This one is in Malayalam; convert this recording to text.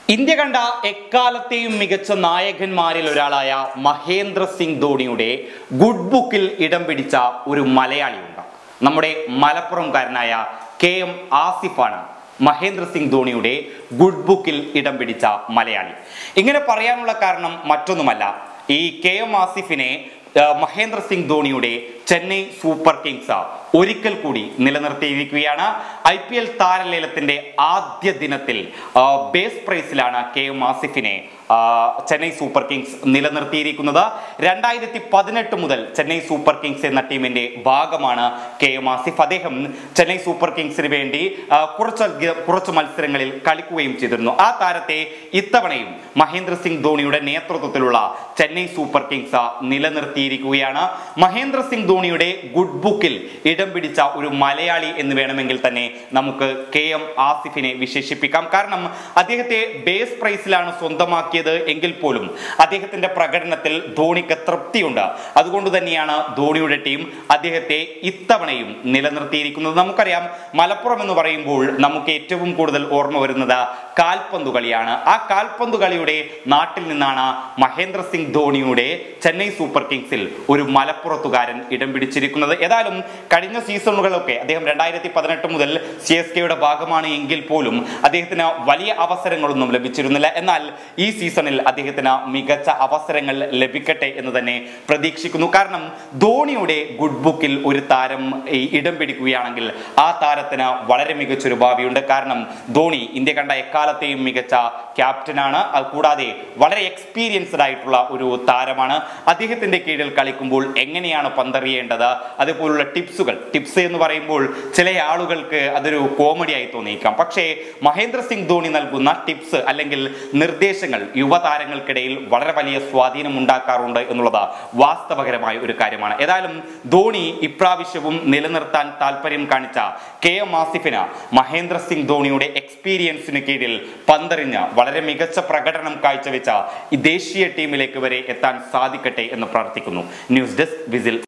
ഇന്ത്യ കണ്ട എക്കാലത്തെയും മികച്ച നായകന്മാരിൽ ഒരാളായ മഹേന്ദ്ര സിംഗ് ധോണിയുടെ ഗുഡ് ബുക്കിൽ ഇടം പിടിച്ച ഒരു മലയാളിയുണ്ട് നമ്മുടെ മലപ്പുറംകാരനായ കെ എം ആസിഫാണ് മഹേന്ദ്ര സിംഗ് ധോണിയുടെ ഗുഡ് ബുക്കിൽ ഇടം പിടിച്ച മലയാളി ഇങ്ങനെ പറയാനുള്ള കാരണം മറ്റൊന്നുമല്ല ഈ കെ എം ആസിഫിനെ ആ, മഹേന്ദ്ര സിംഗ് ധോണിയുടെ ചെന്നൈ സൂപ്പർ കിങ്സ് ഒരിക്കൽ കൂടി നിലനിർത്തിയിരിക്കുകയാണ് ഐ പി എൽ താരലേലത്തിന്റെ ആദ്യ ദിനത്തിൽ ആ, ബേസ് പ്രൈസിലാണ് കെ എം ആസിഫിനെ ആ, ചെന്നൈ സൂപ്പർ കിങ്സ് നിലനിർത്തിയിരിക്കുന്നത് രണ്ടായിരത്തി പതിനെട്ട് മുതൽ ചെന്നൈ സൂപ്പർ കിങ്സ് എന്ന ടീമിന്റെ ഭാഗമാണ് കെ എം ആസിഫ് അദ്ദേഹം ചെന്നൈ സൂപ്പർ കിങ്സിന് വേണ്ടി ആ, കുറച്ച് കുറച്ച് മത്സരങ്ങളിൽ കളിക്കുകയും ചെയ്തിരുന്നു ആ താരത്തെ ഇത്തവണയും മഹേന്ദ്ര സിംഗ് ധോണിയുടെ നേതൃത്വത്തിലുള്ള ചെന്നൈ സൂപ്പർ കിങ്സ് നിലനിർത്തിയിരിക്കുകയാണ് മഹേന്ദ്ര സിംഗ് ധോണിയുടെ ഗുഡ് ബുക്കിൽ ഇടം പിടിച്ച ഒരു മലയാളി എന്ന് വേണമെങ്കിൽ തന്നെ നമുക്ക് കെ എം ആസിഫിനെ വിശേഷിപ്പിക്കാം കാരണം അദ്ദേഹത്തെ ബേസ് പ്രൈസിലാണ് സ്വന്തമാക്കിയത് എങ്കിൽ പോലും അദ്ദേഹത്തിന്റെ പ്രകടനത്തിൽ ധോണിക്ക് തൃപ്തിയുണ്ട് അതുകൊണ്ട് തന്നെയാണ് ധോണിയുടെ ടീം അദ്ദേഹത്തെ ഇത്തവണയും നിലനിർത്തിയിരിക്കുന്നത് നമുക്കറിയാം മലപ്പുറം എന്ന് പറയുമ്പോൾ നമുക്ക് ഏറ്റവും കൂടുതൽ ഓർമ്മ വരുന്നത് കാൽപന്തു കളിയാണ് ആ കാൽപന്തു കളിയുടെ നാട്ടിൽ നിന്നാണ് മഹേന്ദ്ര സിംഗ് ധോണിയുടെ ചെന്നൈ സൂപ്പർ കിങ്സിൽ ഒരു മലപ്പുറത്തുകാരൻ ഇടം പിടിച്ചിരിക്കുന്നത് ഏതായാലും കഴിഞ്ഞ സീസണുകളൊക്കെ അദ്ദേഹം രണ്ടായിരത്തി പതിനെട്ട് മുതൽ സി എസ് കെയുടെ ഭാഗമാണ് എങ്കിൽ പോലും അദ്ദേഹത്തിന് വലിയ അവസരങ്ങളൊന്നും ലഭിച്ചിരുന്നില്ല എന്നാൽ ഈ സീസണിൽ അദ്ദേഹത്തിന് മികച്ച അവസരങ്ങൾ ലഭിക്കട്ടെ എന്ന് തന്നെ പ്രതീക്ഷിക്കുന്നു കാരണം ധോണിയുടെ ഗുഡ് ബുക്കിൽ ഒരു താരം ഈ ഇടം പിടിക്കുകയാണെങ്കിൽ ആ താരത്തിന് വളരെ മികച്ചൊരു ഭാവിയുണ്ട് കാരണം ധോണി ഇന്ത്യ കണ്ട എക്കാലത്തെയും മികച്ച ക്യാപ്റ്റനാണ് അത് കൂടാതെ വളരെ എക്സ്പീരിയൻസ്ഡ് ആയിട്ടുള്ള ഒരു താരമാണ് അദ്ദേഹത്തിന്റെ കീഴിൽ കളിക്കുമ്പോൾ എങ്ങനെയാണ് പന്തെറിയേണ്ടത് അതുപോലുള്ള ടിപ്സുകൾ ടിപ്സ് എന്ന് പറയുമ്പോൾ ചില ആളുകൾക്ക് അതൊരു കോമഡി ആയി തോന്നിയേക്കാം പക്ഷേ മഹേന്ദ്ര സിംഗ് ധോണി നൽകുന്ന ടിപ്സ് അല്ലെങ്കിൽ നിർദ്ദേശങ്ങൾ യുവതാരങ്ങൾക്കിടയിൽ വളരെ വലിയ സ്വാധീനം ഉണ്ടാക്കാറുണ്ട് എന്നുള്ളത് വാസ്തവകരമായ ഒരു കാര്യമാണ് ഏതായാലും ധോണി ഇപ്രാവശ്യവും നിലനിർത്താൻ താല്പര്യം കാണിച്ച കെ എം ആസിഫിന് മഹേന്ദ്ര സിംഗ് ധോണിയുടെ എക്സ്പീരിയൻസിന് കീഴിൽ പന്തെറിഞ്ഞ് വളരെ മികച്ച പ്രകടനം കാഴ്ചവെച്ച ഈ ദേശീയ ടീമിലേക്ക് വരെ എത്താൻ സാധിക്കട്ടെ എന്ന് പ്രാർത്ഥിക്കുന്നു ന്യൂസ് ഡെസ്ക് വിസിൽ